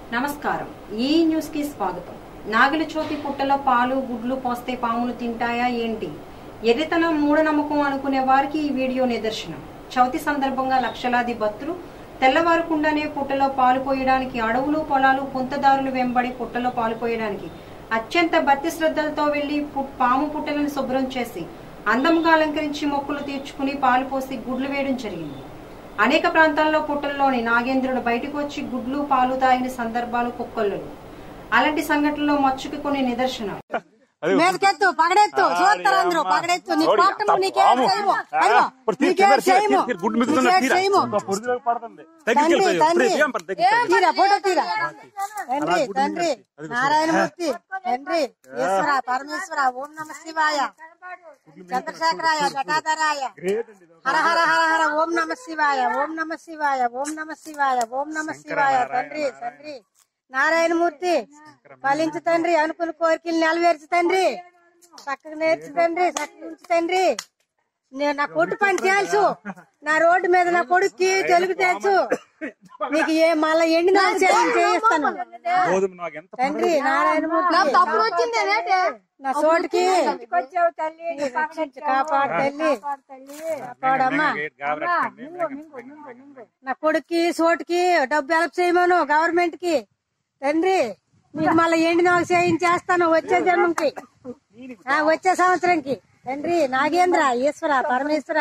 నమస్కారం ఈ న్యూస్ కి స్వాగతం నాగలి చోతి పుట్టలో పాలు గుడ్లు పోస్తే పాములు తింటాయా ఏంటి ఎర్రితనం మూఢనమ్మకం అనుకునే వారికి ఈ వీడియో నిదర్శనం చవితి సందర్భంగా లక్షలాది భక్తులు తెల్లవారకుండానే పుట్టలో పాలు పోయడానికి అడవులు పొలాలు పుంతదారులు వెంబడి పుట్టలో పాలు పోయడానికి అత్యంత భక్తి శ్రద్ధలతో వెళ్లి పు- పాము పుట్టలను శుభ్రం చేసి అందంగా అలంకరించి మొక్కులు తీర్చుకుని పాలు పోసి గుడ్లు వేయడం జరిగింది అనేక ప్రాంతాల్లో పుట్టల్లోని నాగేంద్రుడు బయటకు వచ్చి గుడ్లు పాలు తాగిన సందర్భాలు కుక్కలు అలాంటి సంఘటనలో మచ్చుకి కొన్ని నిదర్శనాలు మీదకెత్తు పగడెత్తు చూస్తారు అందరూ పగడెత్తు నీ కోటము నీకేం చేయము అయ్యో నీకేం చేయము నీకేం చేయము తండ్రి తండ్రి తీరా ఫోటో తీరా తండ్రి తండ్రి నారాయణమూర్తి తండ్రి ఈశ్వర పరమేశ్వర ఓం నమ శివాయ చంద్రశేఖరాయ ఘటాధరాయ హర హర హర హర ఓం నమ శివాయ ఓం నమ శివాయ ఓం నమ శివాయ ఓం నమ శివాయ తండ్రి తండ్రి నారాయణమూర్తి ఫలించు తండ్రి అనుకున్న కోరికలు నెలవేర్చు తండ్రి చక్కగా నేర్చు తండ్రి చక్కగా ఉంచు తండ్రి నేను నా కొట్టు పని తెలుసు నా రోడ్డు మీద నా కొడుక్కి తెలుగు తెలుసు నీకు ఏ మళ్ళా ఎండి నా చేయిస్తాను గోధుమ నాకు ఎంత తండ్రి నారాయణమూర్తి తప్పుడు వచ్చింది నా చోటుకి వచ్చావు తల్లి నీ రక్షించు కాపాడు తల్లి కాపాడమ్మా రేట్ గాబరెట్టండి. నా కొడుక్కి సోటుకి డబ్బు హెల్ప్ చేయమను గవర్నమెంట్ కి తండ్రి నీకు మళ్ళీ ఎండి నాకు చేయించేస్తాను వచ్చే జన్మకి ఆ, వచ్చే సంవత్సరంకి తండ్రి నాగేంద్ర ఈశ్వర పరమేశ్వర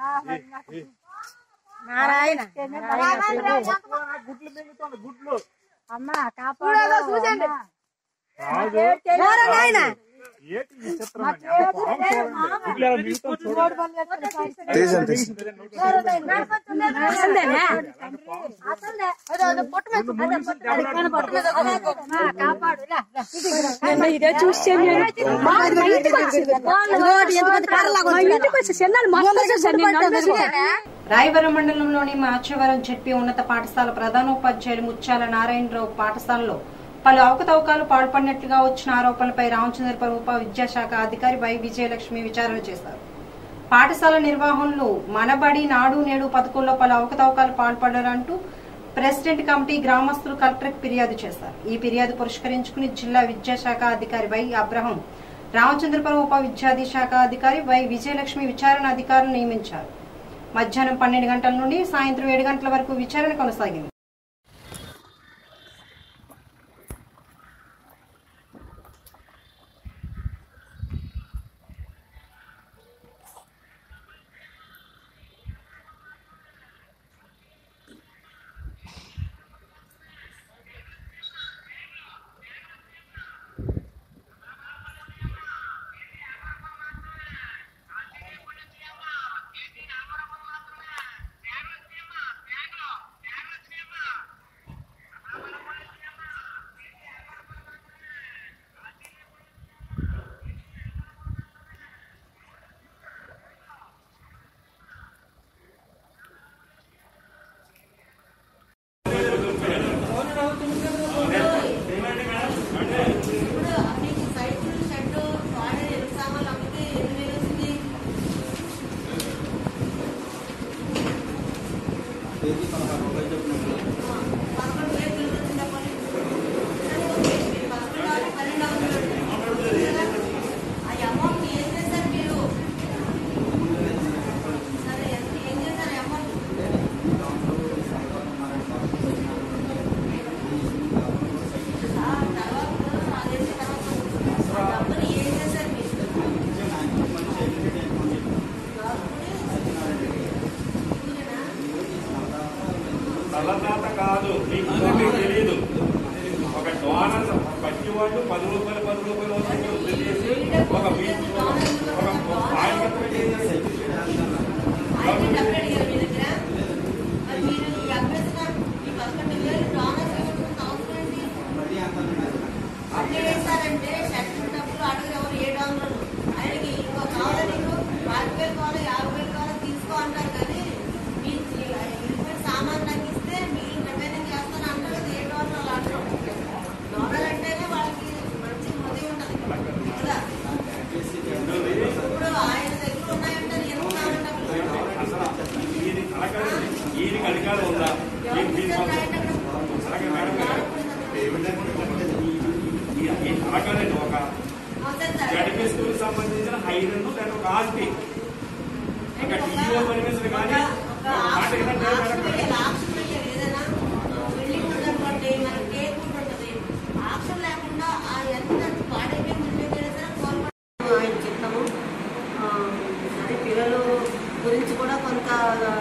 నారాయణ నారాయణ ప్రభు. అమ్మా కాపాడు చూసండి రాజు ఎవరు నాయన ఏంటి ఈ చిత్రం అండి? అమ్మ, పాము చూడండి. గుడ్లు ఎలా మిగులుతాం చూడండి. ఇదే చూస్తే ఇదిగోటి ఎంత పెద్ద కర్రలాగా ఉంది. రాయవరం మండలంలోని మాచవరం జెడ్పీ ఉన్నత పాఠశాల ప్రధానోపాధ్యాయులు ముత్యాల నారాయణరావు పాఠశాలలో పలు అవకతవకాలు పాల్పడినట్లుగా వచ్చిన ఆరోపణలపై రామచంద్రపురం ఉప విద్యాశాఖ అధికారి వై విజయలక్ష్మి విచారణ చేశారు పాఠశాల నిర్వహణలో మనబడి నాడు నేడు పథకంలో పలు అవకతవకాలు పాల్పడారంటూ ప్రెసిడెంట్ కమిటీ గ్రామస్తులు కలెక్టర్కి ఫిర్యాదు చేశారు ఈ ఫిర్యాదు పురస్కరించుకుని జిల్లా విద్యాశాఖ అధికారి వై అబ్రహం రామచంద్రపురం ఉప విద్యాశాఖ అధికారి వై విజయలక్ష్మి విచారణ అధికారులు నియమించారు మధ్యాహ్నం పన్నెండు గంటల నుండి సాయంత్రం ఏడు గంటల వరకు విచారణ కొనసాగింది ఐరన్ లేదా ఒక ఆస్తి ఒక టీవో పర్మిషన్ కానీ ఒక మాట ఏంటంటే మేడం, ఆయన చెప్తాము ఆ, సరే పిల్లలు గురించి కూడా కొంత ఆ,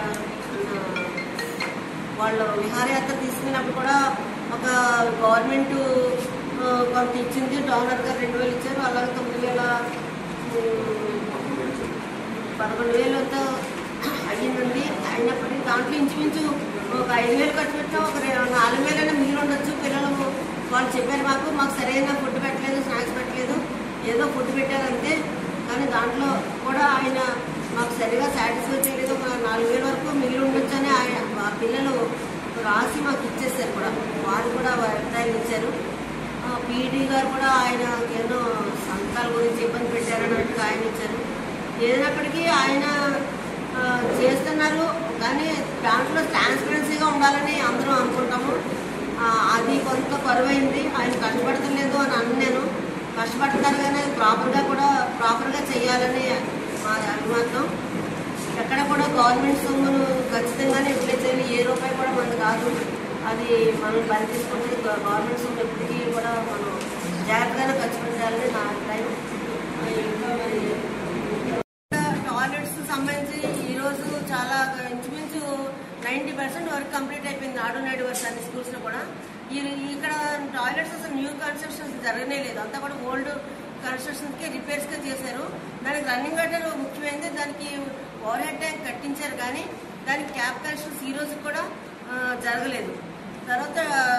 వాళ్ళు విహారయాత్ర తీసుకున్నప్పుడు కూడా ఒక గవర్నమెంట్ ఆ, కొంత ఇచ్చింది డోనర్ గా రెండు వేలు ఇచ్చారు అలాగే తొమ్మిది వేల ఉమ్, పదకొండు వేలతో అయ్యిందండి అయినప్పటికీ దాంట్లో ఇంచుమించు ఒక ఐదు వేలు ఖర్చు పెట్టాం ఒక రె- నాలుగు వేలైనా మిగిలి ఉండొచ్చు పిల్లలు వాళ్ళు చెప్పారు మాకు మాకు సరైన ఫుడ్ పెట్టలేదు స్నాక్స్ పెట్టలేదు ఏదో ఫుడ్ పెట్టారు అంతే కానీ దాంట్లో కూడా ఆయన మాకు సరిగా సాటిస్ఫై చేయలేదు ఒక నాలుగు వేల వరకు మిగిలి ఉండొచ్చు అని ఆయన ఆ పిల్లలు రాసి మాకు ఇచ్చేసారు కూడా వారు కూడా అభిప్రాయాలు ఇచ్చారు పీడీ గారు కూడా ఆయన ఏదో సంతాల గురించి ఇబ్బంది పెట్టారన్నట్టుగా ఆయన ఇచ్చారు ఏదైనప్పటికీ ఆయన ఆ, చేస్తున్నారు కానీ దాంట్లో ట్రాన్స్పరెన్సీగా ఉండాలని అందరం అనుకుంటాము ఆ, అది కొంత కరువైంది ఆయన కష్టపడతలేదు అని అన్నాను కష్టపడతారు కానీ అది ప్రాపర్గా కూడా ప్రాపర్గా చేయాలని మా అభిమతం ఎక్కడ కూడా గవర్నమెంట్ సొమ్మును ఖచ్చితంగానే ఎప్పుడే చేయాలి ఏ రూపాయి కూడా మనది కాదు అది మనం బలి తీసుకుంటే గవర్నమెంట్ సొమ్ము ఎప్పటికీ కూడా మనం జాగ్రత్తగానే ఖర్చు పెట్టాలని నా అభిప్రాయం ఆ, ఇంకా మరి టాయిలెట్స్ సంబంధించి ఈ రోజు చాలా ఇంచుమించు నైన్టీ పర్సెంట్ వర్క్ కంప్లీట్ అయిపోయింది నాడు నేడు వర్క్ అన్ని స్కూల్స్ లో కూడా ఈ ఇక్కడ టాయిలెట్స్ అసలు న్యూ కన్స్ట్రక్షన్స్ జరగనే లేదు అంతా కూడా ఓల్డ్ కన్స్ట్రక్షన్స్ కి రిపేర్స్ గా చేశారు దానికి రన్నింగ్ వాటర్ ముఖ్యమైనది దానికి ఓవర్ హెడ్ ట్యాంక్ కట్టించారు కానీ దానికి క్యాప్ కన్స్ట్రక్షన్స్ ఈ రోజు కూడా ఆ, జరగలేదు తర్వాత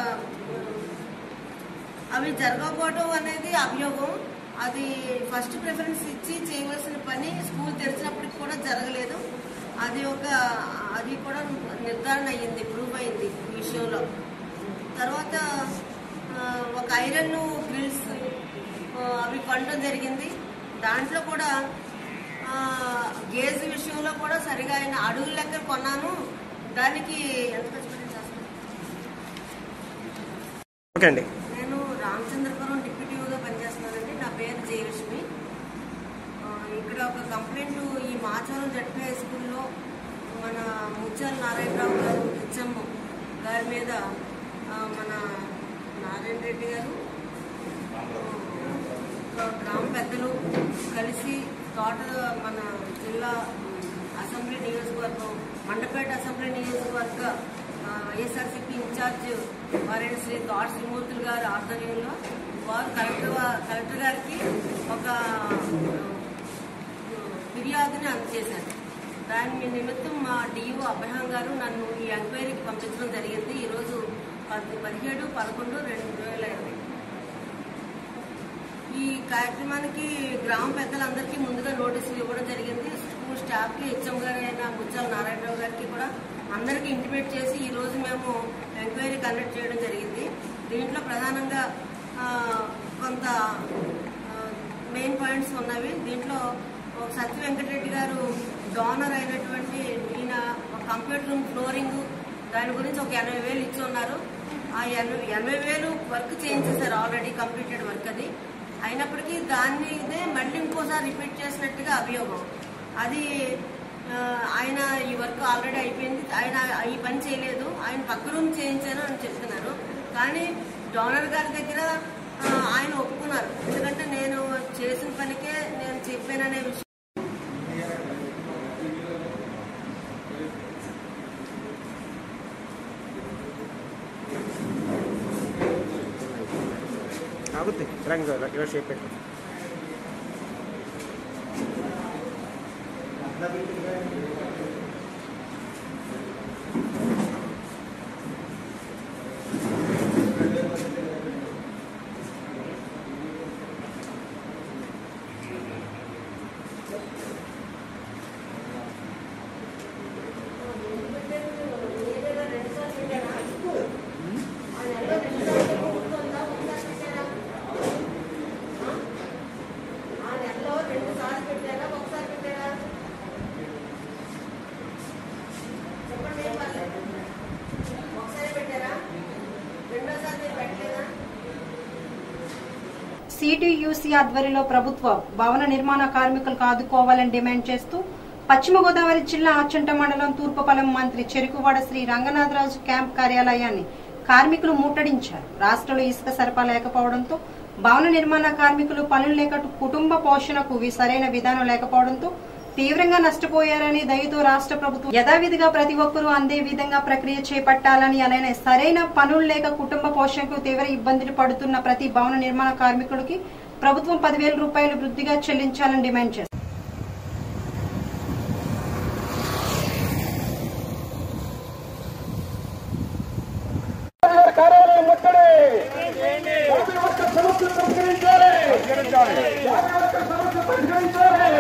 అవి జరగకపోవడం అనేది అభియోగం అది ఫస్ట్ ప్రిఫరెన్స్ ఇచ్చి చేయవలసిన పని స్కూల్ తెరిచినప్పటికి కూడా జరగలేదు అది ఒక అది కూడా నిర్ధారణ అయ్యింది ప్రూవ్ అయింది ఈ విషయంలో తర్వాత ఆ, ఒక ఐరన్ గ్రిల్స్ అవి కొనడం జరిగింది దాంట్లో కూడా ఆ, గేజ్ విషయంలో కూడా సరిగా ఆయన అడుగుల లెక్క కొన్నాను దానికి ఎంత ఖర్చు పెట్టాను చేస్తాను ఓకే అండి నేను రామచంద్రపురం డిప్యూటీగా పనిచేస్తున్నానండి నా పేరు జయలక్ష్మి ఆ, ఇక్కడ ఒక కంప్లైంట్ ఈ మాచవరం జడ్పీ హై స్కూల్లో మన ముత్యాల నారాయణరావు గారు హెచ్ఎం గారి మీద ఆ, మన నారాయణ రెడ్డి గారు ఆ, గ్రామ పెద్దలు కలిసి తోట మన జిల్లా అసెంబ్లీ నియోజకవర్గం మండపేట అసెంబ్లీ నియోజకవర్గ ఆ, వైఎస్ఆర్సీపీ ఇన్ఛార్జ్ వారైన శ్రీ తోట శ్రీమూర్తులు గారి ఆధ్వర్యంలో వారు కలెక్టర్ వా- కలెక్టర్ గారికి ఒక ఆ, ఫిర్యాదుని అందజేశారు దాని నిమిత్తం మా డిఓ అబ్రహాం గారు నన్ను ఈ ఎంక్వైరీకి పంపించడం జరిగింది ఈరోజు పది పదిహేడు పదకొండు రెండు వేల ఇరవై ఈ కార్యక్రమానికి గ్రామ పెద్దలందరికీ ముందుగా నోటీసులు ఇవ్వడం జరిగింది స్కూల్ స్టాఫ్ కి హెచ్ఎం గారు అయిన ముత్యాల నారాయణరావు గారికి కూడా అందరికీ ఇంటిమేట్ చేసి ఈ రోజు మేము ఎంక్వైరీ కండక్ట్ చేయడం జరిగింది దీంట్లో ప్రధానంగా ఆ, కొంత మెయిన్ పాయింట్స్ ఉన్నవి దీంట్లో ఒక సత్య వెంకటరెడ్డి గారు డోనర్ అయినటువంటి ఈయన ఒక కంప్యూటర్ రూమ్ ఫ్లోరింగ్ దాని గురించి ఒక ఎనభై వేలు ఇచ్చి ఉన్నారు ఆ ఎనభై ఎనభై వేలు వర్క్ చేయించేశారు ఆల్రెడీ కంప్లీటెడ్ వర్క్ అది అయినప్పటికీ దాన్ని ఇదే మళ్ళీ ఇంకోసారి రిపీట్ చేసినట్టుగా అభియోగం అది ఆ, ఆయన ఈ వర్క్ ఆల్రెడీ అయిపోయింది ఆయన ఈ పని చేయలేదు ఆయన పక్క రూమ్ చేయించాను అని చెప్తున్నారు కానీ డోనర్ గారి దగ్గర ఆ, ఆయన ఒప్పుకున్నారు ఎందుకంటే నేను చేసిన పనికే నేను చెప్పాననే విషయం ఆగుద్ది రంగు ఇలా షేప్ పెట్టు ఆ నెలలో రెండు సార్లు పెట్టారా ఒకసారి పెట్టారా సిటీయూసీ ఆధ్వర్యంలో ప్రభుత్వ భవన నిర్మాణ కార్మికులకు ఆదుకోవాలని డిమాండ్ చేస్తూ పశ్చిమ గోదావరి జిల్లా ఆచంట మండలం తూర్పుపల్లం మంత్రి చెరుకువాడ శ్రీ రంగనాథరాజు క్యాంప్ కార్యాలయాన్ని కార్మికులు ముట్టడించారు రాష్ట్రంలో ఇసుక సరఫరా లేకపోవడంతో భవన నిర్మాణ కార్మికులు పనులు లేక కుటుంబ పోషణకు వి- సరైన విధానం లేకపోవడంతో తీవ్రంగా నష్టపోయారని దయతో రాష్ట్ర ప్రభుత్వం యథావిధిగా ప్రతి ఒక్కరూ అందే విధంగా ప్రక్రియ చేపట్టాలని అలానే సరైన పనులు లేక కుటుంబ పోషణకు తీవ్ర ఇబ్బందులు పడుతున్న ప్రతి భవన నిర్మాణ కార్మికుడికి ప్రభుత్వం పదివేల రూపాయలు వృద్ధిగా చెల్లించాలని డిమాండ్ చేశారు కార్యాలయం ముట్టడి కార్మిక వర్గ సమస్యలు పరిష్కరించాలి కార్మిక వర్గ సమస్యలు పరిష్కరించాలి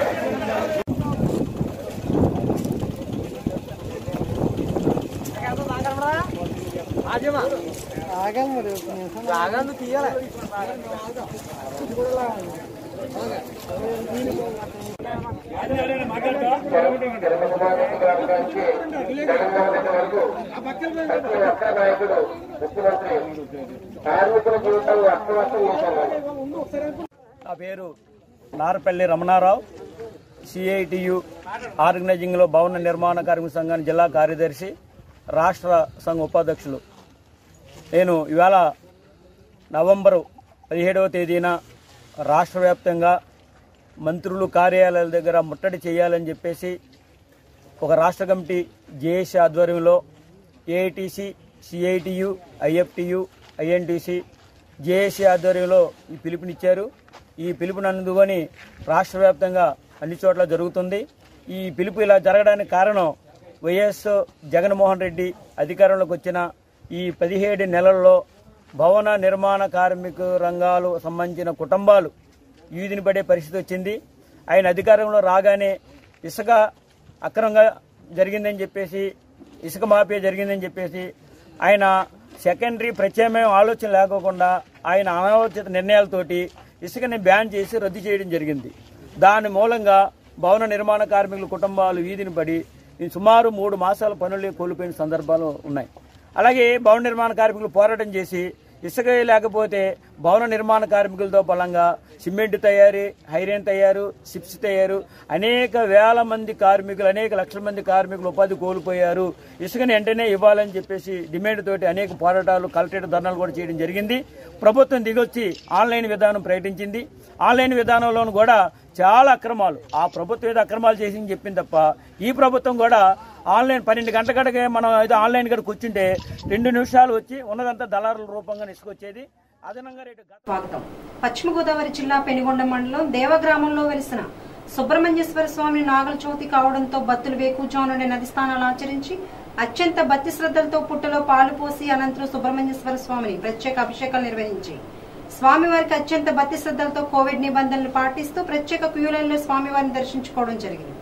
నా పేరు నారపల్లి రమణారావు సిఐటియు ఆర్గనైజింగ్లో భవన నిర్మాణ కార్మిక సంఘాన్ని జిల్లా కార్యదర్శి రాష్ట్ర సంఘ ఉపాధ్యక్షులు నేను ఇవాళ నవంబరు పదిహేడవ తేదీన రాష్ట్ర వ్యాప్తంగా మంత్రులు కార్యాలయాల దగ్గర ముట్టడి చేయాలని చెప్పేసి ఒక రాష్ట్ర కమిటీ జేఏసీ ఆధ్వర్యంలో AITC CITU IFTU INTC JAC ఆధ్వర్యంలో ఈ పిలుపునిచ్చారు ఈ పిలుపుని అందుకొని రాష్ట్ర వ్యాప్తంగా అన్ని చోట్ల జరుగుతుంది ఈ పిలుపు ఇలా జరగడానికి కారణం వైఎస్ జగన్మోహన్ రెడ్డి అధికారంలోకి వచ్చిన ఈ పదిహేడు నెలల్లో భవన నిర్మాణ కార్మిక రంగాలు సంబంధించిన కుటుంబాలు వీధిని పడే పరిస్థితి వచ్చింది ఆయన అధికారంలో రాగానే ఇసుక అక్రమంగా జరిగిందని చెప్పేసి ఇసుక మాఫియా జరిగిందని చెప్పేసి ఆయన సెకండరీ ప్రత్యామ్నాయం ఆలోచన లేకోకుండా ఆయన అనాలోచిత నిర్ణయాలతోటి ఇసుకని బ్యాన్ చేసి రద్దు చేయడం జరిగింది దాని మూలంగా భవన నిర్మాణ కార్మికుల కుటుంబాలు వీధిని పడి సుమారు మూడు మాసాల పనులు కోల్పోయిన సందర్భాలు ఉన్నాయి అలాగే భవన నిర్మాణ కార్మికులు పోరాటం చేసి ఇసుక లేకపోతే భవన నిర్మాణ కార్మికులతో బలంగా సిమెంట్ తయారీ హైరేన్ తయారు సిప్స్ తయారు అనేక వేల మంది కార్మికులు అనేక లక్షల మంది కార్మికులు ఉపాధి కోల్పోయారు ఇసుకని వెంటనే ఇవ్వాలని చెప్పేసి డిమాండ్ తోటి అనేక పోరాటాలు కలెక్టరేట్ ధర్నాలు కూడా చేయడం జరిగింది ప్రభుత్వం దిగొచ్చి ఆన్లైన్ విధానం ప్రకటించింది ఆన్లైన్ విధానంలోనూ కూడా చాలా అక్రమాలు ఆ ప్రభుత్వం ఏదో అక్రమాలు చేసింది చెప్పింది తప్ప ఈ ప్రభుత్వం కూడా ఆన్లైన్ పన్నెండు గంటల గడకే మనం ఏదో ఆన్లైన్ గడ కూర్చుంటే రెండు నిమిషాలు వచ్చి ఉన్నదంతా దళారుల రూపంగా ఇసుకొచ్చేది అదనంగా రేటు గత- స్వాగతం పశ్చిమ గోదావరి జిల్లా పెనుగొండ మండలం దేవగ్రామంలో వెలిసిన సుబ్రహ్మణ్యేశ్వర స్వామి నాగల చవితి కావడంతో భక్తులు వేకుజానుండి నది స్నానాలు ఆచరించి అత్యంత భక్తి శ్రద్ధలతో పుట్టలో పాలు పోసి అనంతరం సుబ్రహ్మణ్యేశ్వర స్వామిని ప్రత్యేక అభిషేకాలు నిర్వహించి స్వామివారికి అత్యంత భక్తి శ్రద్ధలతో కోవిడ్ నిబంధనలు పాటిస్తూ ప్రత్యేక క్యూలైన్లో స్వామివారిని దర్శించుకోవడం జరిగింది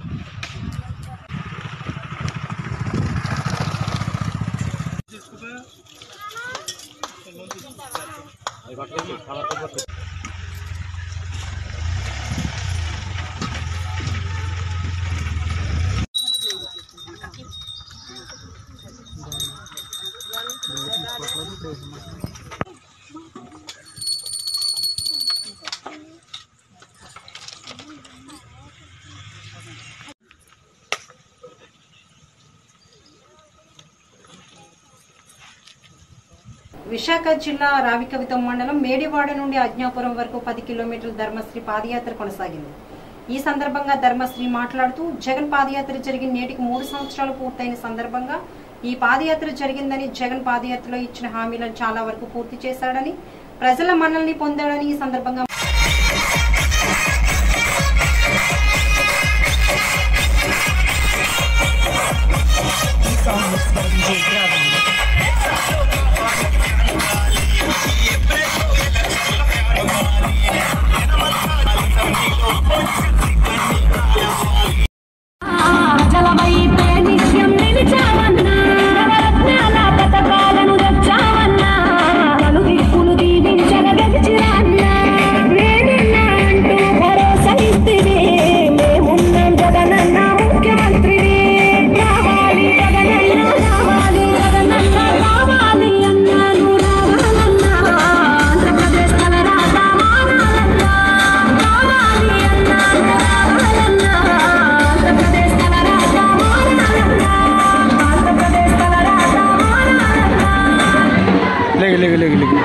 విశాఖ జిల్లా రావికవితం మండలం మేడివాడ నుండి అజ్ఞాపురం వరకు పది కిలోమీటర్ల ధర్మశ్రీ పాదయాత్ర కొనసాగింది ఈ సందర్భంగా ధర్మశ్రీ మాట్లాడుతూ జగన్ పాదయాత్ర జరిగిన నేటికి మూడు సంవత్సరాలు పూర్తయిన సందర్భంగా ఈ పాదయాత్ర జరిగిందని జగన్ పాదయాత్రలో ఇచ్చిన హామీలను చాలా వరకు పూర్తి చేశాడని ప్రజల మనల్ని పొందాడని ఈ సందర్భంగా జలవైపే నిత్యం నిలిచావన్నా నవరత్నాల పథకాలను తెచ్చావన్నా నలు దిక్కులు దీవించగ గెలిచిరాన్నా నేనున్నా అంటూ భరోసా ఇస్తివి మేమున్నాం జగనన్న ముఖ్యమంత్రిని రావాలి జగనన్న రావాలి జగనన్న లేగు లేగు లేగు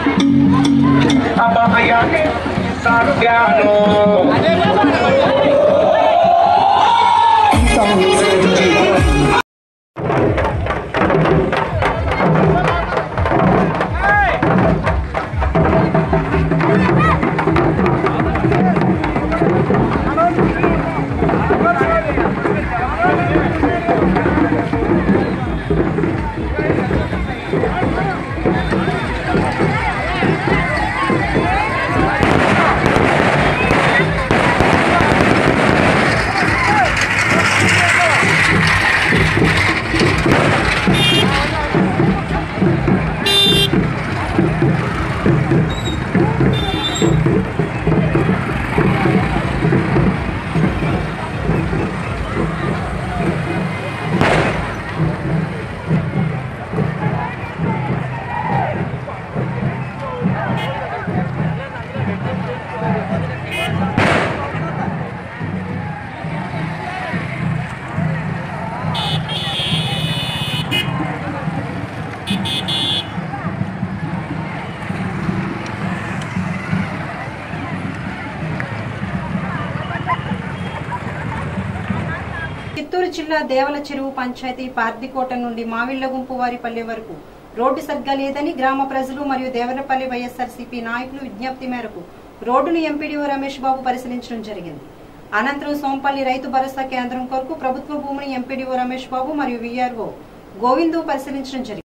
చిత్తూరు జిల్లా దేవల చెరువు పంచాయతీ పార్దికోట నుండి మావిళ్ల గుంపు వారిపల్లె వరకు రోడ్డు సరిగ్గా లేదని గ్రామ ప్రజలు మరియు దేవరపల్లి వైఎస్ఆర్సీపీ నాయకులు విజ్ఞప్తి మేరకు రోడ్డును ఎంపీడీఓ రమేష్ బాబు పరిశీలించడం జరిగింది అనంతరం సోంపల్లి రైతు భరోసా కేంద్రం కొరకు ప్రభుత్వ భూమిని ఎంపీడీఓ రమేష్ బాబు మరియు వీఆర్ఓ గోవిందు పరిశీలించడం జరిగింది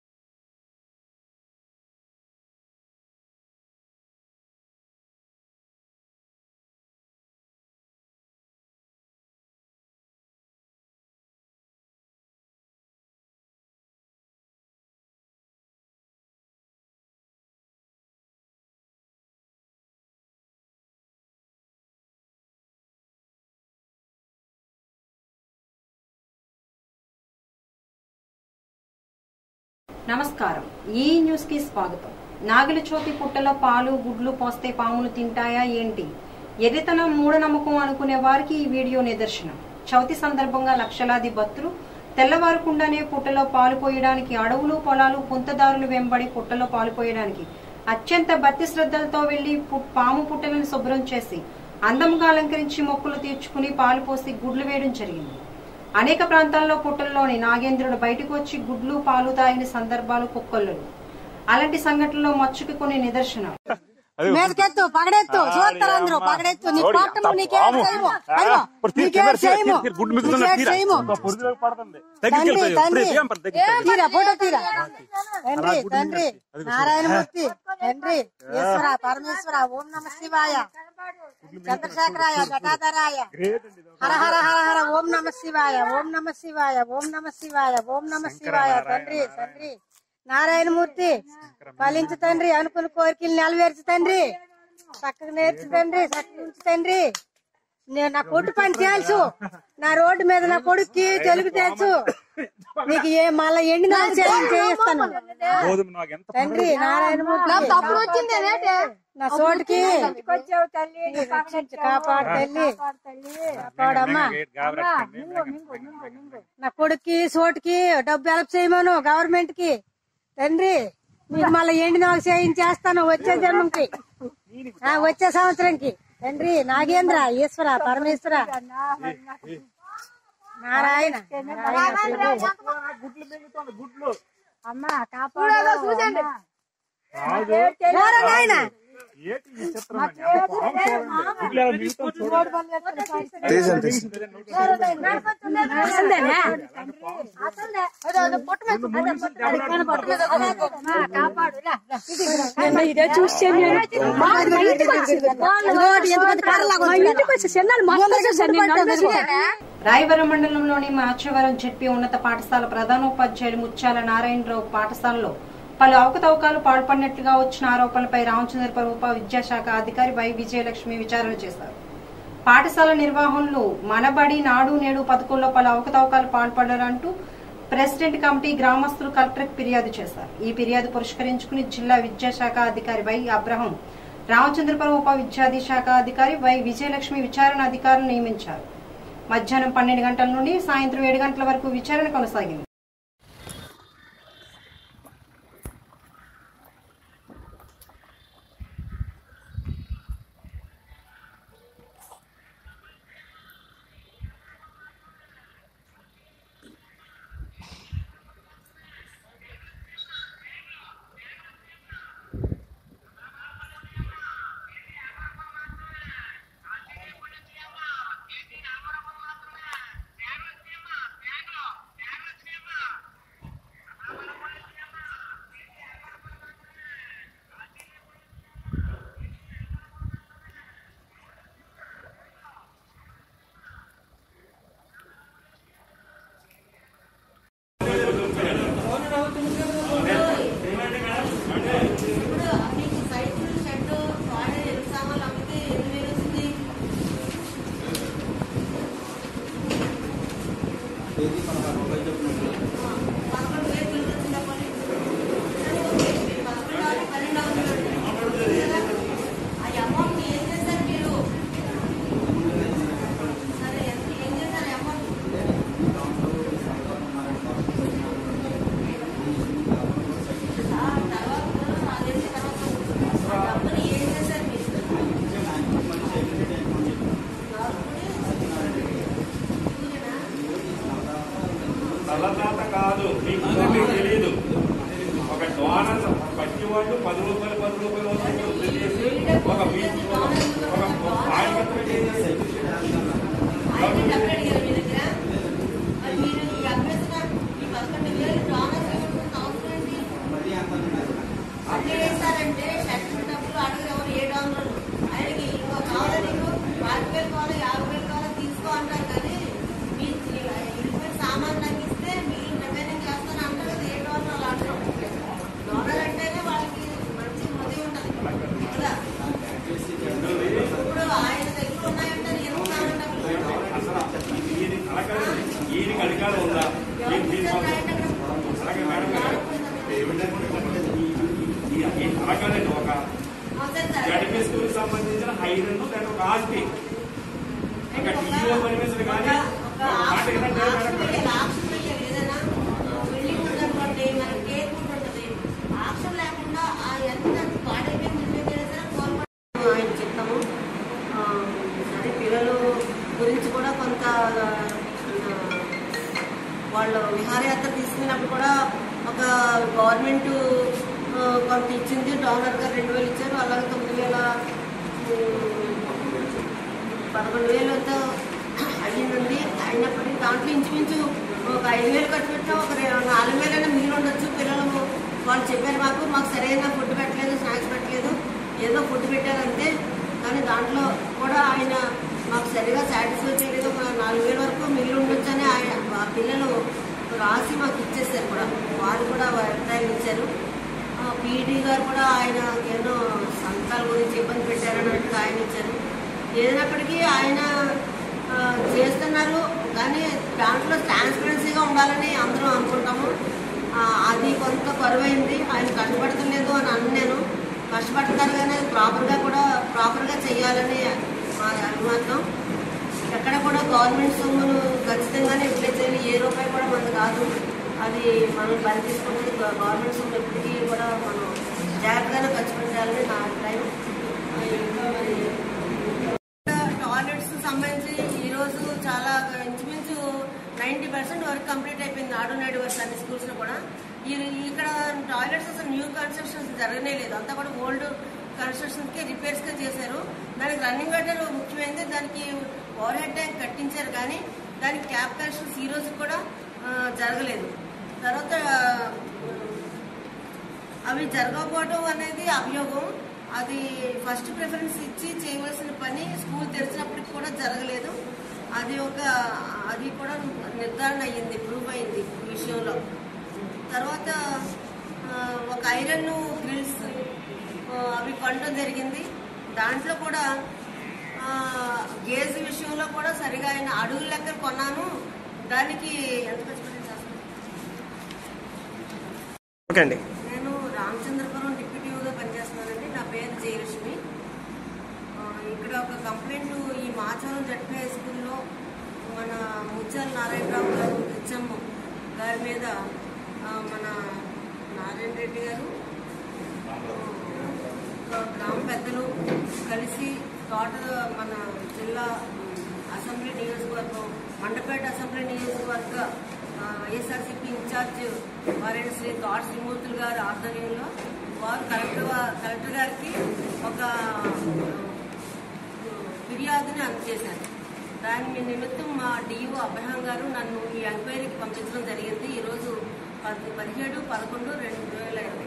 నమస్కారం ఈ న్యూస్ కి స్వాగతం నాగల చోతి పుట్టలో పాలు గుడ్లు పోస్తే పాములు తింటాయా ఏంటి ఎర్రితనం మూఢనమ్మకం అనుకునే వారికి ఈ వీడియో నిదర్శనం చవితి సందర్భంగా లక్షలాది భక్తులు తెల్లవారకుండానే పుట్టలో పాలు పోయడానికి అడవులు పొలాలు పుంతదారులు వెంబడి పుట్టలో పాలు పోయడానికి అత్యంత భక్తి శ్రద్ధలతో వెళ్లి పు- పాము పుట్టలను శుభ్రం చేసి అందంగా అలంకరించి మొక్కులు తీర్చుకుని పాలు పోసి గుడ్లు వేయడం జరిగింది అనేక ప్రాంతాల్లో పుట్టల్లోని నాగేంద్రుడు బయటకు వచ్చి గుడ్లు పాలు తాగిన సందర్భాలు కుక్కలు అలాంటి సంఘటనలో మచ్చుకి కొన్ని నిదర్శనం మీదకెత్తు పగడెత్తు చూస్తారు అందరూ పగడెత్తు నీ కోటం నీకేం చేయము అయ్యో నీకేం చేయము నీకేం చేయము తండ్రి తండ్రి తీరా ఫోటో తీరా తండ్రి తండ్రి నారాయణమూర్తి తండ్రి ఈశ్వర పరమేశ్వర ఓం నమ శివాయ చంద్రశేఖరాయ జటాధరాయ హర హర హర హర ఓం నమ శివాయ ఓం నమ శివాయ ఓం నమ శివాయ ఓం నమ శివాయ తండ్రి తండ్రి నారాయణమూర్తి ఫలించు తండ్రి అనుకున్న కోరికలు నెలవేర్చు తండ్రి చక్కగా నేర్చు తండ్రి చక్కగా ఉంచు తండ్రి నేను నా కొట్టు పని తెలుసు నా రోడ్డు మీద నా కొడుక్కి తెలుగు తెలుసు నీకు ఏ మళ్ళా ఎండి నాకు చేయిస్తాను తండ్రి నారాయణమూర్తి తప్పుడు వచ్చింది రేటే నా చోటుకి వచ్చావు తల్లి నీ పక్కన రక్షించు, కాపాడు తల్లి తల్లి కాపాడమ్మా నా కొడుక్కి చోటుకి డబ్బు హెల్ప్ చేయమను గవర్నమెంట్ కి తండ్రి నీకు మళ్ళీ ఎండి నాకు చేయించేస్తాను వచ్చే జన్మంకి ఆ, వచ్చే సంవత్సరంకి తండ్రి నాగేంద్ర ఈశ్వర పరమేశ్వర నారాయణ నారాయణ ప్రభు. అమ్మా కాపాడు చూసండి పోరా నాయనా. ఇదే చూసాను నేను మా ఇంటికి వచ్చింది. ఇదిగోటి ఎంత పెద్ద కర్రలాగా మా ఉంది కదా. ఇంటికి వచ్చి చెన్నాను మొత్తం చూసాను నేను నడుచుకుంటా. రాయవరం మండలంలోని మాచవరం జడ్పీ ఉన్నత పాఠశాల ప్రధానోపాధ్యాయులు ముత్యాల నారాయణరావు పాఠశాలలో పలు అవకతవకాలు పాల్పడినట్లుగా వచ్చిన ఆరోపణలపై రామచంద్రపురం ఉప విద్యాశాఖ అధికారి వై విజయలక్ష్మి విచారణ చేశారు పాఠశాల నిర్వహణలో మనబడి నాడు నేడు పథకంలో పలు అవకతవకాలు పాల్పడారంటూ ప్రెసిడెంట్ కమిటీ గ్రామస్తులు కలెక్టర్కి ఫిర్యాదు చేశారు ఈ ఫిర్యాదు పురస్కరించుకుని జిల్లా విద్యాశాఖ అధికారి వై అబ్రహం రామచంద్రపురం ఉప విద్యాధిశాఖ అధికారి వై విజయలక్ష్మి విచారణ అధికారులు నియమించారు మధ్యాహ్నం పన్నెండు గంటల నుండి సాయంత్రం ఏడు గంటల వరకు విచారణ కొనసాగింది రూపాయలు పది రూపాయలు వదిలేసి ఒక వీక్ ఒక ఆయన మాత్రమే చేసేసి ఆయన డబ్బులు అడిగారు మీ దగ్గర మరి మీరు ఈ అభ్యర్థన ఈ పదకొండు వేలు డోనర్ ఇవ్వాల్సిన అవసరం ఏంటి అంటే చేస్తారంటే షర్ట్ డబ్బులు అడగరు ఎవరు ఏ డోనర్లు ఆయనకి ఇంకో కావాలి నీకు పాతిక వేలు కావాలి యాభై వేలు కావాలి తీసుకో అంటారు కానీ మీ ఇరువురు సామాన్ తగ్గిస్తే మీరు రిమైనింగ్ చేస్తాను అంటారు కదా ఏ డోనర్ అలా అంటారు డోనర్ అంటేనే వాళ్ళకి మంచి హృదయం ఉంటుంది కదా ఇప్పుడు ఆయన దగ్గర ఉన్నాయంటారు ఎందుకు సామాన్ డబ్బులు ఈయన అలా కాదు ఈయనకి అధికారం ఉందా ఈయన దీనికోసం అలాగే మేడం గారు ఈ- ఈ- ఈ- అలా కాదండి ఒక జడ్పీ స్కూల్ కి సంబంధించిన ఐరన్ దాని ఒక ఆస్తి ఇంకా టీవీలో పర్మిషన్ కానీ ఒక మాట ఏంటంటే మేడం గారు, ఆయన చెప్తాము ఆ, సరే పిల్లలు గురించి కూడా కొంత ఆ, వాళ్ళు విహారయాత్ర తీసుకున్నప్పుడు కూడా ఒక గవర్నమెంట్ ఆ, కొంత ఇచ్చింది డోనర్గా రెండు వేలు ఇచ్చారు అలాగే తొమ్మిది వేల ఉమ్, పదకొండు వేలు ఎంతో అయ్యిందండి అయినప్పటికీ దాంట్లో ఇంచుమించు ఒక ఐదు వేలు ఖర్చు పెట్టినా ఒక రె- నాలుగు వేలైనా మిగిలి ఉండొచ్చు పిల్లలు వాళ్ళు చెప్పారు మాకు మాకు సరైన ఫుడ్ పెట్టలేదు స్నాక్స్ పెట్టలేదు ఏదో ఫుడ్ పెట్టారంతే కానీ దాంట్లో కూడా ఆయన మాకు సరిగా సాటిస్ఫై చేయలేదు ఒక నాలుగు వేల వరకు మిగిలి ఉండొచ్చు అని ఆయన ఆ పిల్లలు రాసి మాకు ఇచ్చేసారు కూడా వారు కూడా అభిప్రాయం ఇచ్చారు పీడీ గారు కూడా ఆయన ఏదో సంతాల గురించి ఇబ్బంది పెట్టారని అంటే ఆయన ఇచ్చారు ఏదైనప్పటికీ ఆయన ఆ, చేస్తున్నారు కానీ దాంట్లో ట్రాన్స్పరెన్సీగా ఉండాలని అందరం అనుకుంటాము ఆ, అది కొంత కరువైంది ఆయన కష్టపడతలేదు అని అన్నాను కష్టపడతారు కానీ అది ప్రాపర్గా కూడా ప్రాపర్గా చేయాలని మా అభిమతం ఎక్కడ కూడా గవర్నమెంట్ సొమ్మును ఖచ్చితంగానే రిప్లై చేయాలి ఏ రూపాయి కూడా మనది కాదు అది మనం బలి తీసుకుంటుంది గవర్నమెంట్ సొమ్ము ఎప్పటికీ కూడా మనం జాగ్రత్తగానే ఖర్చు పెట్టాలని నా అభిప్రాయం ఆ, ఇంకా మరి టాయిలెట్స్ సంబంధించి ఈ రోజు చాలా ఇంచుమించు నైంటీ పర్సెంట్ వర్క్ కంప్లీట్ అయిపోయింది నాడు నేడు వర్క్ అన్ని స్కూల్స్ లో కూడా ఈ- ఇక్కడ టాయిలెట్స్ అసలు న్యూ కన్స్ట్రక్షన్స్ జరగనే లేదు అంతా కూడా ఓల్డ్ కన్స్ట్రక్షన్స్ కి రిపేర్స్ గా చేశారు దానికి రన్నింగ్ వాటర్ ముఖ్యమైనది దానికి ఓవర్ హెడ్ ట్యాంక్ కట్టించారు కానీ దానికి క్యాప్ కనెక్షన్స్ ఈ రోజు కూడా ఆ, జరగలేదు తర్వాత అవి జరగకపోవడం అనేది అభియోగం అది ఫస్ట్ ప్రిఫరెన్స్ ఇచ్చి చేయవలసిన పని స్కూల్ తెరిచినప్పటికి కూడా జరగలేదు అది ఒక అది కూడా నిర్ధారణ అయ్యింది ప్రూవ్ అయింది ఈ విషయంలో తర్వాత ఆ, ఒక ఐరన్ గ్రిల్స్ ఆ, అవి కొనడం జరిగింది దాంట్లో కూడా ఆ, గేజ్ విషయంలో కూడా సరిగా ఆయన అడుగుల లెక్క కొన్నాను దానికి ఎంత ఖర్చు పెట్టాను ఓకే అండి నేను రామచంద్రపురం డిప్యూటీగా పనిచేస్తున్నానండి నా పేరు జయలక్ష్మి ఆ, ఇక్కడ ఒక కంప్లైంట్ ఈ మాచవరం జడ్పీ హై స్కూల్లో మన ముత్యాల నారాయణరావు గారు హెచ్ఎం గారి మీద ఆ, మన నారాయణ రెడ్డి గారు ఆ, గ్రామ పెద్దలు కలిసి తోట మన జిల్లా అసెంబ్లీ నియోజకవర్గం మండపేట అసెంబ్లీ నియోజకవర్గ ఆ, వైఎస్ఆర్సీపీ ఇన్ఛార్జ్ వారైన శ్రీ తోట శ్రీమూర్తులు గారి ఆధ్వర్యంలో వారు కలెక్టర్ వా- కలెక్టర్ గారికి ఒక ఆ, ఫిర్యాదుని అందజేశారు దాని నిమిత్తం మా డిఓ అబ్రహాం గారు నన్ను ఈ ఎంక్వైరీకి పంపించడం జరిగింది ఈరోజు పద్- పదిహేడు పదకొండు రెండు వేల ఇరవై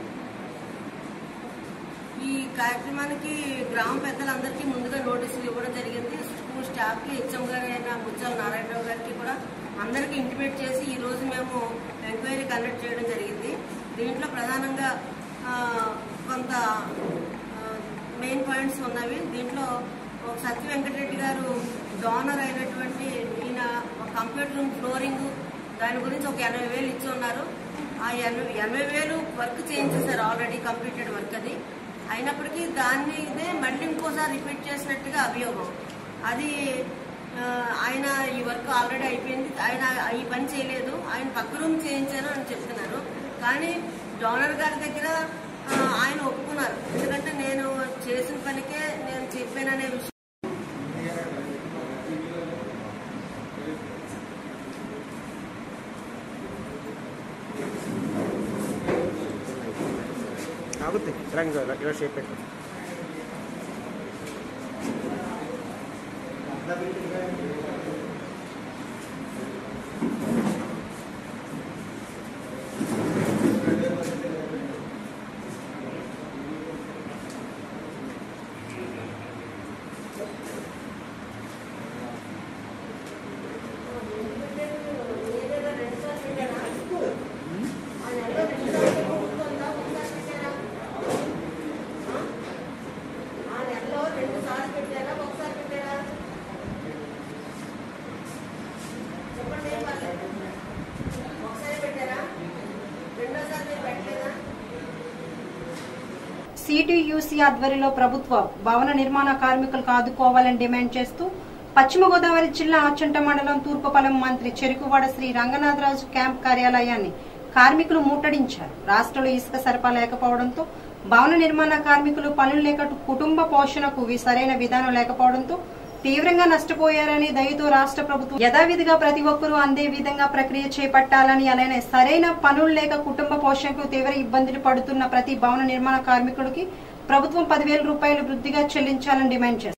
ఈ కార్యక్రమానికి గ్రామ పెద్దలందరికీ ముందుగా నోటీసులు ఇవ్వడం జరిగింది స్కూల్ స్టాఫ్ కి హెచ్ఎం గారు అయిన ముత్యాల నారాయణరావు గారికి కూడా అందరికీ ఇంటిమేట్ చేసి ఈ రోజు మేము ఎంక్వైరీ కండక్ట్ చేయడం జరిగింది దీంట్లో ప్రధానంగా ఆ, కొంత మెయిన్ పాయింట్స్ ఉన్నవి దీంట్లో ఒక సత్య వెంకటరెడ్డి గారు డోనర్ అయినటువంటి ఈయన ఒక కంప్యూటర్ రూమ్ ఫ్లోరింగ్ దాని గురించి ఒక ఎనభై వేలు ఇచ్చి ఉన్నారు ఆ ఎనభై ఎనభై వేలు వర్క్ చేయించేశారు ఆల్రెడీ కంప్లీటెడ్ వర్క్ అది అయినప్పటికీ దాన్ని ఇదే మళ్ళీ ఇంకోసారి రిపీట్ చేసినట్టుగా అభియోగం అది ఆ, ఆయన ఈ వర్క్ ఆల్రెడీ అయిపోయింది ఆయన ఈ పని చేయలేదు ఆయన పక్క రూమ్ చేయించాను అని చెప్తున్నారు కానీ డోనర్ గారి దగ్గర ఆ, ఆయన ఒప్పుకున్నారు ఎందుకంటే నేను చేసిన పనికే నేను చెప్పాననే విషయం ఆగుతాయి రంగు ఇలా షేప్ పెట్టు ఆ నెలలో రెండు సార్లు పెట్టారా ఒకసారి పెట్టారా చెప్పండి ఏం పర్లేదు ఒకసారి పెట్టారా రెండోసారి మీరు పెట్టలేదా సిటీయూసీ ఆధ్వర్యంలో ప్రభుత్వ భవన నిర్మాణ కార్మికులకు ఆదుకోవాలని డిమాండ్ చేస్తూ పశ్చిమ గోదావరి జిల్లా ఆచంట మండలం తూర్పుపలం మంత్రి చెరుకువాడ శ్రీ రంగనాథరాజు క్యాంప్ కార్యాలయాన్ని కార్మికులు ముట్టడించారు రాష్ట్రంలో ఇసుక సరఫరా లేకపోవడంతో భవన నిర్మాణ కార్మికులు పనులు లేక కుటుంబ పోషణకు వి- సరైన విధానం లేకపోవడంతో తీవ్రంగా నష్టపోయారని దయతో రాష్ట్ర ప్రభుత్వం యథావిధిగా ప్రతి ఒక్కరూ అందే విధంగా ప్రక్రియ చేపట్టాలని అలానే సరైన పనులు లేక కుటుంబ పోషణకు తీవ్ర ఇబ్బందులు పడుతున్న ప్రతి భవన నిర్మాణ కార్మికుడికి ప్రభుత్వం పదివేల రూపాయలు వృద్ధిగా చెల్లించాలని డిమాండ్ చేస్తారు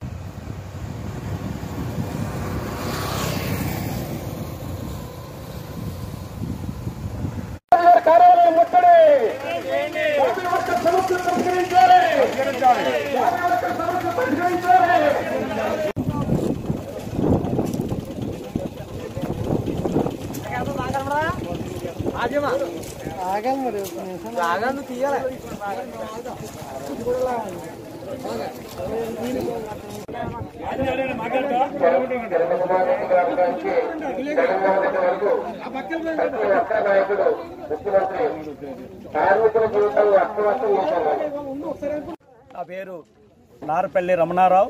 నా పేరు నారపల్లి రమణారావు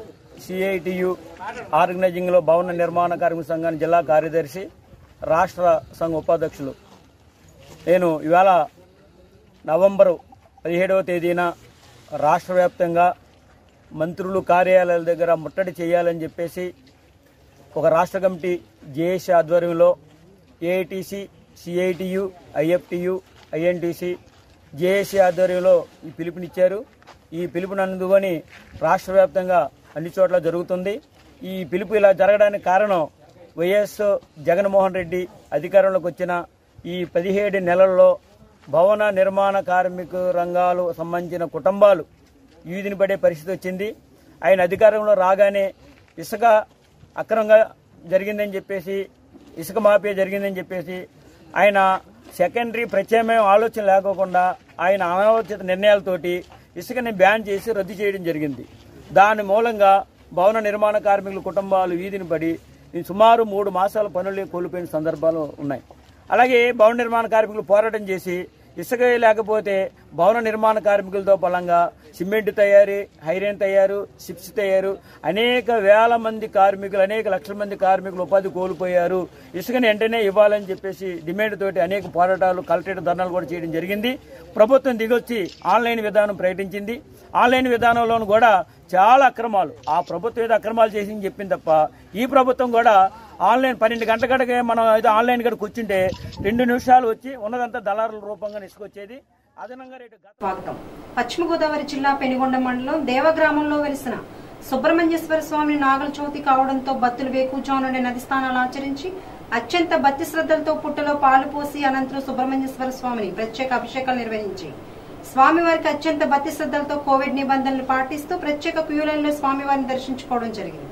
సిఐటియు ఆర్గనైజింగ్లో భవన నిర్మాణ కార్మిక సంఘాన్ని జిల్లా కార్యదర్శి రాష్ట్ర సంఘ ఉపాధ్యక్షులు నేను ఇవాళ నవంబరు పదిహేడవ తేదీన రాష్ట్ర వ్యాప్తంగా మంత్రులు కార్యాలయాల దగ్గర ముట్టడి చేయాలని చెప్పేసి ఒక రాష్ట్ర కమిటీ జేఏసీ ఆధ్వర్యంలో AITC CITU IFTU INTC JAC ఆధ్వర్యంలో ఈ పిలుపునిచ్చారు ఈ పిలుపుని అందుకొని రాష్ట్ర వ్యాప్తంగా అన్ని చోట్ల జరుగుతుంది ఈ పిలుపు ఇలా జరగడానికి కారణం వైఎస్ జగన్మోహన్ రెడ్డి అధికారంలోకి వచ్చిన ఈ పదిహేడు నెలల్లో భవన నిర్మాణ కార్మిక రంగాలు సంబంధించిన కుటుంబాలు వీధిని పడే పరిస్థితి వచ్చింది ఆయన అధికారంలో రాగానే ఇసుక అక్రమంగా జరిగిందని చెప్పేసి ఇసుక మాఫియా జరిగిందని చెప్పేసి ఆయన సెకండరీ ప్రత్యామ్నాయం ఆలోచన లేకోకుండా ఆయన అనాలోచిత నిర్ణయాలతోటి ఇసుకని బ్యాన్ చేసి రద్దు చేయడం జరిగింది దాని మూలంగా భవన నిర్మాణ కార్మికుల కుటుంబాలు వీధిని పడి ఈ సుమారు మూడు మాసాల పనులు కోల్పోయిన సందర్భాలు ఉన్నాయి అలాగే భవన నిర్మాణ కార్మికులు పోరాటం చేసి ఇసుక లేకపోతే భవన నిర్మాణ కార్మికులతో బలంగా సిమెంట్ తయారీ హైరేన్ తయారు సిప్స్ తయారు అనేక వేల మంది కార్మికులు అనేక లక్షల మంది కార్మికులు ఉపాధి కోల్పోయారు ఇసుకని వెంటనే ఇవ్వాలని చెప్పేసి డిమాండ్ తోటి అనేక పోరాటాలు కలెక్టరేట్ ధర్నాలు కూడా చేయడం జరిగింది ప్రభుత్వం దిగొచ్చి ఆన్లైన్ విధానం ప్రకటించింది ఆన్లైన్ విధానంలోనూ కూడా చాలా అక్రమాలు ఆ ప్రభుత్వం ఏదో అక్రమాలు చేసింది చెప్పింది తప్ప ఈ ప్రభుత్వం కూడా ఆన్లైన్ పన్నెండు గంటల గడకే మనం ఏదో ఆన్లైన్ గడ కూర్చుంటే రెండు నిమిషాలు వచ్చి ఉన్నదంతా దళారుల రూపంగా ఇసుకొచ్చేది అదనంగా రేటు గత స్వాగతం పశ్చిమ గోదావరి జిల్లా పెనుగొండ మండలం దేవగ్రామంలో వెలిసిన సుబ్రహ్మణ్యేశ్వర స్వామి నాగల చవితి కావడంతో భక్తులు వేకుజామున నది స్నానాలు ఆచరించి అత్యంత భక్తి శ్రద్ధలతో పుట్టలో పాలు పోసి అనంతరం సుబ్రహ్మణ్యేశ్వర స్వామిని ప్రత్యేక అభిషేకాలు నిర్వహించి స్వామివారికి అత్యంత భక్తి శ్రద్ధలతో కోవిడ్ నిబంధనలు పాటిస్తూ ప్రత్యేక క్యూ లైన్లో స్వామివారిని దర్శించుకోవడం జరిగింది